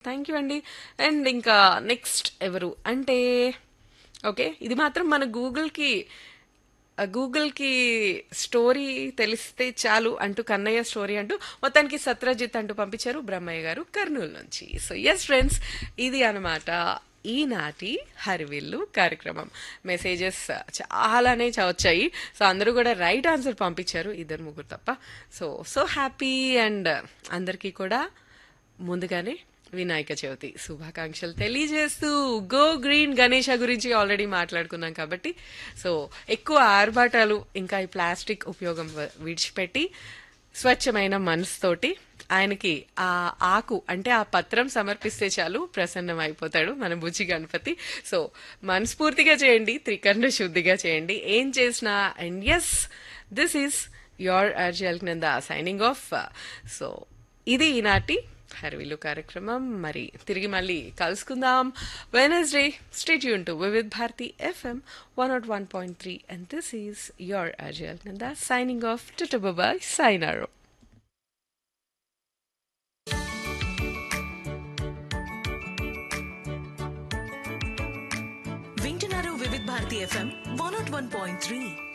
thank you అండి and ఇంకా next ఎవరు అంటే ఓకే ఇది మాత్రం మన గూగుల్కి ఆ గూగుల్కి స్టోరీ తెలిస్తే చాలు అంటూ కన్నయ్య స్టోరీ అంటూ మొత్తానికి సత్రజిత్ అంటూ పంపించారు బ్రహ్మయ్య గారు కర్నూలు నుంచి సో ఎస్ ఫ్రెండ్స్ ఇది అనమాట ఈనాటి హరివిల్లు కార్యక్రమం మెసేజెస్ చాలానే చ- వచ్చాయి సో అందరూ కూడా రైట్ ఆన్సర్ పంపించారు ఇద్దరు ముగ్గురు తప్ప సో సో హ్యాపీ అండ్ అందరికీ కూడా ముందుగానే వినాయక చవితి శుభాకాంక్షలు తెలియజేస్తూ గో గ్రీన్ గణేష గురించి ఆల్రెడీ మాట్లాడుకున్నాం కాబట్టి సో ఎక్కువ ఆర్భాటాలు ఇంకా ఈ ప్లాస్టిక్ ఉపయోగం వ- విడిచిపెట్టి స్వచ్ఛమైన మనసుతోటి ఆయనకి ఆ ఆకు అంటే ఆ పత్రం సమర్పిస్తే చాలు ప్రసన్నం అయిపోతాడు మన బుజ్జి గణపతి సో మనస్ఫూర్తిగా చేయండి త్రికరణ శుద్ధిగా చేయండి ఏం చేసినా and yes this is your RJ Nanda signing off so ఇది ఈనాటి హర్విలు కార్యక్రమం మరి తిరిగి మళ్ళీ కలుసుకుందాం వెనస్డే స్టేట్ యూన్ to Vividh Bharati FM one nought one point three and this is your RJ Nanda signing off to bye సైనారో వింటున్నారు Vividh Bharati FM one nought one point three